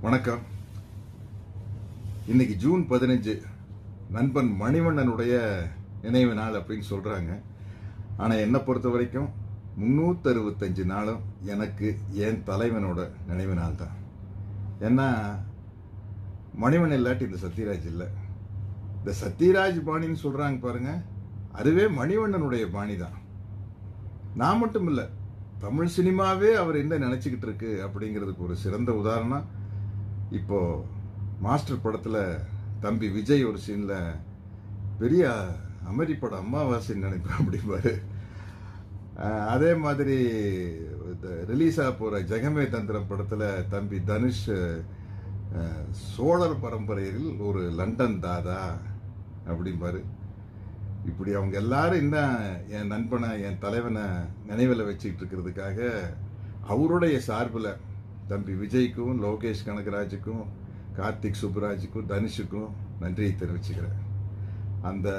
வணக்கம் இன்னைக்கு ஜூன் பதினஞ்சு நண்பன் மணிவண்ணனுடைய நினைவு நாள் அப்படின்னு சொல்றாங்க ஆனா என்னை பொறுத்த வரைக்கும் முன்னூத்தி அறுபத்தஞ்சு நாளும் எனக்கு என் தலைவனோட நினைவு நாள் தான் ஏன்னா மணிவன் இல்லாட்டி இந்த சத்யராஜ் இல்லை இந்த சத்யராஜ் பாணின்னு சொல்றாங்க பாருங்க அதுவே மணிவண்ணனுடைய பாணி தான் நான் மட்டும் இல்லை தமிழ் சினிமாவே அவர் என்ன நினைச்சுக்கிட்டு இருக்கு அப்படிங்கிறதுக்கு ஒரு சிறந்த உதாரணம் இப்போ மாஸ்டர் படத்துல தம்பி விஜய் ஒரு சீன்ல பெரிய அமெரி படம் அம்மாவாசைன்னு நினைப்பேன் அப்படிம்பாரு அஹ் அதே மாதிரி ரிலீஸ் ஆக போற ஜெகமே தந்திரம் படத்துல தம்பி தனுஷ் அஹ், சோழர் பரம்பரையில் ஒரு லண்டன் தாதா அப்படிம்பாரு இப்படி அவங்க எல்லாரும் இன்னும் என் நண்பனை என் தலைவனை நினைவில் வச்சுக்கிட்டு இருக்கிறதுக்காக அவருடைய சார்பில் தம்பி விஜய்க்கும் லோகேஷ் கனகராஜுக்கும் கார்த்திக் சுப்புராஜுக்கும் தனுஷுக்கும் நன்றியை தெரிவிச்சுக்கிறேன் அந்த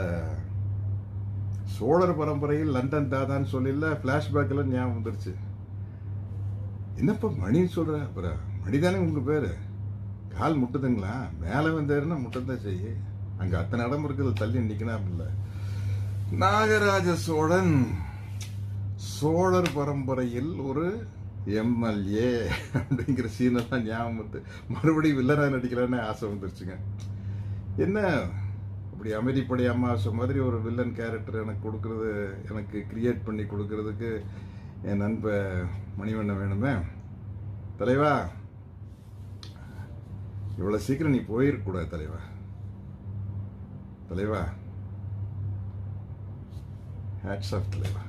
சோழர் பரம்பரையில் லண்டன் தாதான்னு சொல்லல ஃப்ளாஷ்பேக்கில் ஞாபகம் வந்துருச்சு என்னப்பா மணின்னு சொல்ற அப்புறம் மணிதானே உங்க பேரு கால் முட்டுதுங்களா மேலே வந்தாருன்னா முட்டத்தான் செய்ய அங்க அத்தனை இடம் இருக்குது தள்ளி நிக்கணும் இல்லை நாகராஜ சோழன் சோழர் பரம்பரையில் ஒரு எம்எல்ஏ அப்படிங்கிற சீனெல்லாம் ஞாபகம் வந்து மறுபடியும் வில்லனா நடிக்கலான்னு ஆசை வந்துருச்சுங்க என்ன அப்படி அமைதிப்படை அம்மாவாசை மாதிரி ஒரு வில்லன் கேரக்டர் எனக்கு கொடுக்கறது எனக்கு கிரியேட் பண்ணி கொடுக்கறதுக்கு என் நண்ப மணிவண்ணன் வேணுமே தலைவா இவ்வளவு சீக்கிரம் நீ போயிருக்கூடாது தலைவா தலைவா ஹேட்ஸ் ஆஃப் தலைவா